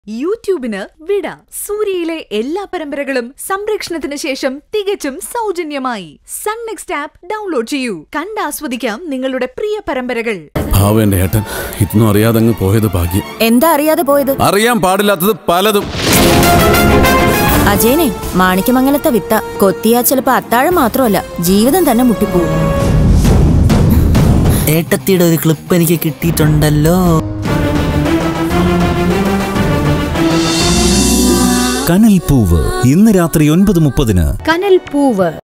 യൂട്യൂബിന് വിട സൂര്യയിലെ എല്ലാ പരമ്പരകളും സംരക്ഷണത്തിന് ശേഷം തികച്ചും സൗജന്യമായി സൺ നെക്സ്റ്റ് ആപ്പ് ഡൗൺലോഡ് ചെയ്യൂ കണ്ടാസ്വദിക്കാം നിങ്ങളുടെ പ്രിയ പരമ്പരകൾ ഭാവന്റെ ഏട്ടൻ ഇതൊന്നും അറിയാതെ അങ്ങ് പോയത് ഭാഗ്യം എന്താ അറിയാതെ പോയത് അറിയാൻ പാടില്ലാത്തത് പലതും അജയനെ മാണിക്യമംഗലത്തെ വിത്ത കൊത്തിയാ ചിലപ്പോ അത്താഴം മാത്രമല്ല ജീവിതം തന്നെ മുട്ടിപ്പോവും ഏട്ടത്തിയുടെ ഒരു ക്ലിപ്പ് എനിക്ക് കിട്ടിയിട്ടുണ്ടല്ലോ കനൽ പൂവ് ഇന്ന് രാത്രി ഒൻപത് മുപ്പതിന് കനൽ പൂവ്